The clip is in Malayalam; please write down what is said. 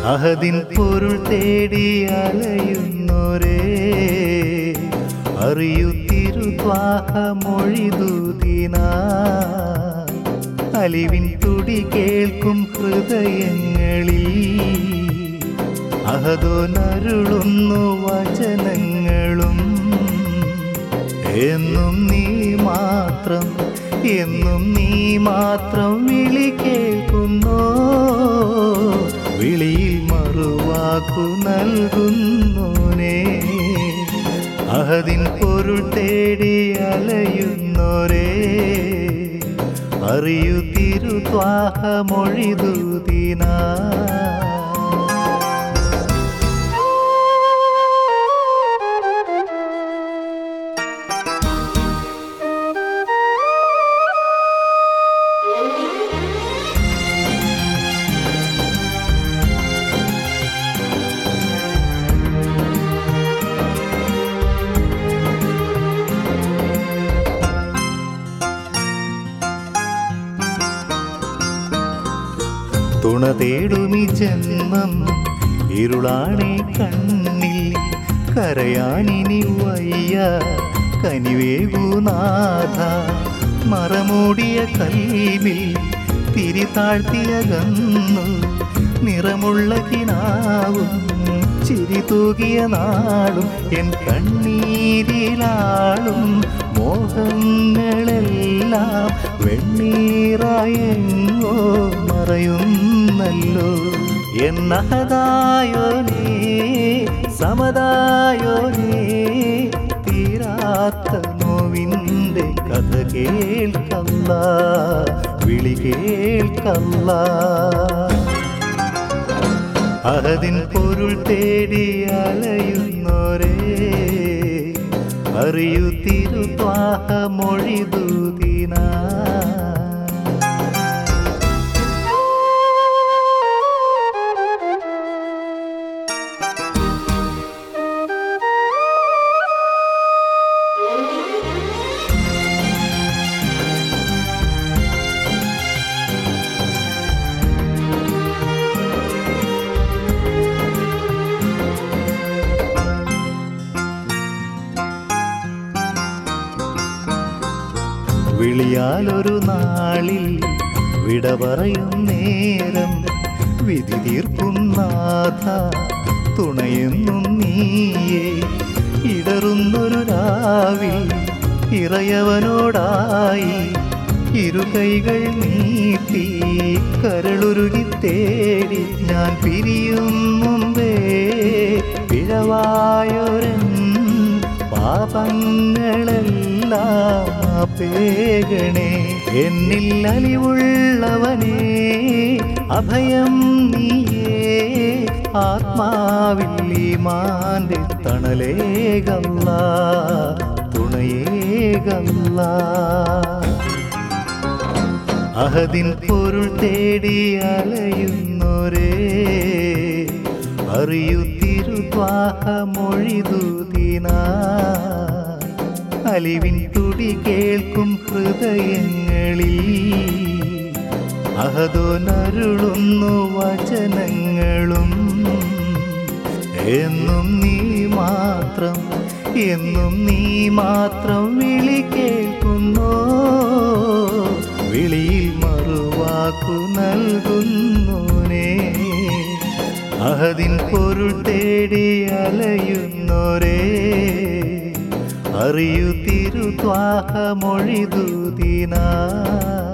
അഹദിൻ പൊരുൾ തേടി അലയുന്നോരേ അറിയൂ തിരുദ്വാഹമൊഴിതൂതിന അലിവിൻ തുടി കേൾക്കും ഹൃദയങ്ങളിൽ അഹദോ നരുളുന്നു വചനങ്ങളും എന്നും നീ മാത്രം എന്നും നീ മാത്രം വിളി കേൾക്കുന്നോ വിളിയിൽ മറുവാക്കു നൽകുന്നോനേ അഹദിൻ പൊരുൾ തേടി അലയുന്നോരേ അറിയൂ തിരുത്വാഹമൊഴിതൂതിനാ തുണ തേടുമി ജന്മം ഇരുളാണേ കണ്ണിൽ കരയാനിനി വയ്യ കനിവേകുനാഥ മറമൂടിയ കൽവിൽ തിരി താഴ്ത്തിയകന്നു നിറമുള്ള കിനാവും ചിരി തൂകിയ നാളും എൻ കണ്ണീരിലാളും മോഹങ്ങളെല്ലാം വെണ്ണീറായെങ്ങോ മറയുന്നല്ലോ എന്നഹതായോനേ സമതായോനേ തീരാത്ത നോവിൻ്റെ കഥ കേൾക്കല്ല വിളി കേൾക്കല്ല അഹദിൻ പൊരുൾ തേടി അലയുന്നോരേ അറിയൂ തിരുത്വാഹമൊഴിതൂതിന വിളിയാലൊരു നാളിൽ വിട പറയും നേരം വിധി തീർക്കും നാഥ തുണയെന്നും നീയേ ഇടറുന്നൊരു രാവിൽ ഇറയവനോടായി ഇരുകൈകൾ നീട്ടി കരളുരുകി തേടി ഞാൻ പിരിയും മുമ്പേ പിഴവായൊരൻ പാപങ്ങളെല്ലാം പേകണേ എന്നിൽ അലിവുള്ളവനേ അഭയം നീയേ ആത്മാവിൽ ഈമാന്റെ തണലേകല്ല തുണയേകല്ല അഹദിൻ പൊരുൾ തേടി അലയുന്നോരേ അറിയൂ തിരുത്വാഹമൊഴിതൂതിന അലിവിൻ തുടി കേൾക്കും ഹൃദയങ്ങളിൽ അഹദോ നരുളുന്നു വചനങ്ങളും എന്നും നീ മാത്രം എന്നും നീ മാത്രം വിളി കേൾക്കുന്നോ വിളിയിൽ മറുവാക്കു നൽകുന്നോനേ അഹദിൻ പൊരുൾ തേടി അലയുന്നോരേ അറിയൂ തിരുത്വാഹമൊഴിതൂതിനാ